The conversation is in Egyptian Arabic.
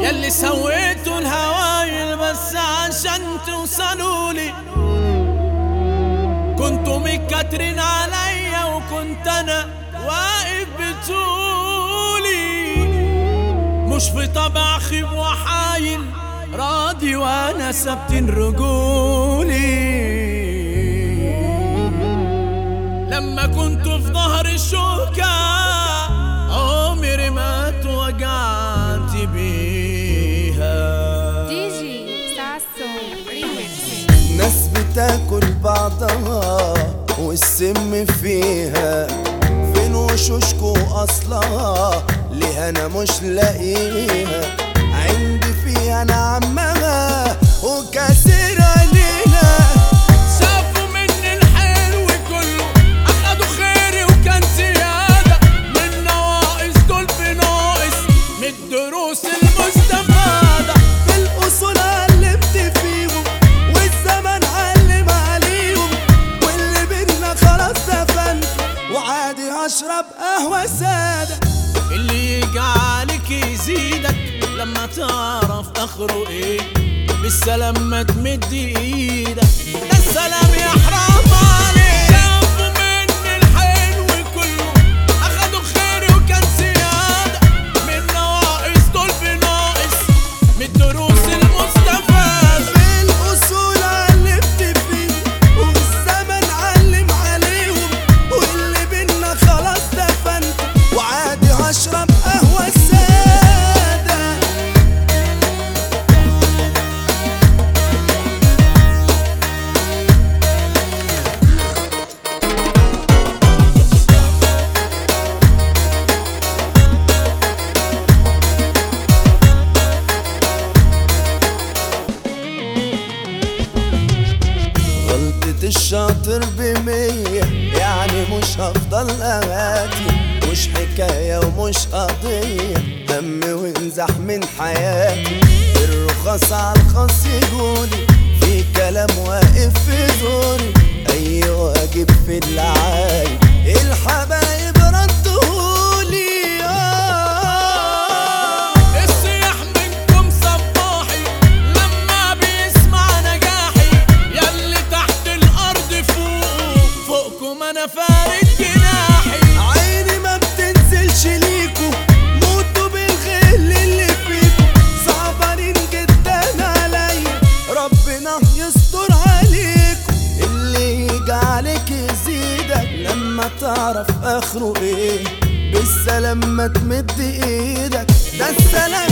يلي سويتوا الهوايل بس عشان توصلوا لي كنتوا متكترين عليا وكنت انا واقف بطولي مش في طبع خيب وحايل راضي وانا ثابتين رجولي لما كنت في ظهر الشوكة عمري ما اتوجعت بيها دي جي ساسو ريميكس ناس بتاكل بعضها والسم فيها فين وشوشكو اصلها ليه انا مش لاقيها عندي فيها انا عمها وكاسر عليها شافوا مني الحلو كله اخدوا خيري وكان زيادة من نواقص دول بناقص من الدروس المستفادة بالاصول علمت فيهم والزمن علم عليهم واللي بينا خلاص دفنت وعادي اشرب قهوه ساده اللي يجي عليك يزيدك لما تعرف اخره ايه بالسلام ما تمد ايدك ده السلام يا حرام عليك شافوا مني الحلو كله اخدوا خيري وكان زيادة من نواقص دول بناقص من الدروس المستفادة بالاصول علمت فيهم والزمن علم عليهم واللي بينا خلاص دفنت وعادي اشرب قهوه ساده غلطة الشاطر بمية يعني مش هفضل أغاتي مش حكاية ومش قضية دم وانزح من حياتي الرخص على الخاص يقولي في كلام واقف في زوري أي واجب في العاي الحبايب ردهولي آه الصياح منكم صباحي لما بيسمع نجاحي ياللي تحت الارض فوق فوقكم انا فارد جناحي عيني ما بتنزلش ليكو موتوا بالغل اللي فيكو صعبانين جدا عليا ربنا يستر عليكو اللي يجي عليك يزيدك لما تعرف اخره ايه بالسلام ما تمد ايدك ده السلام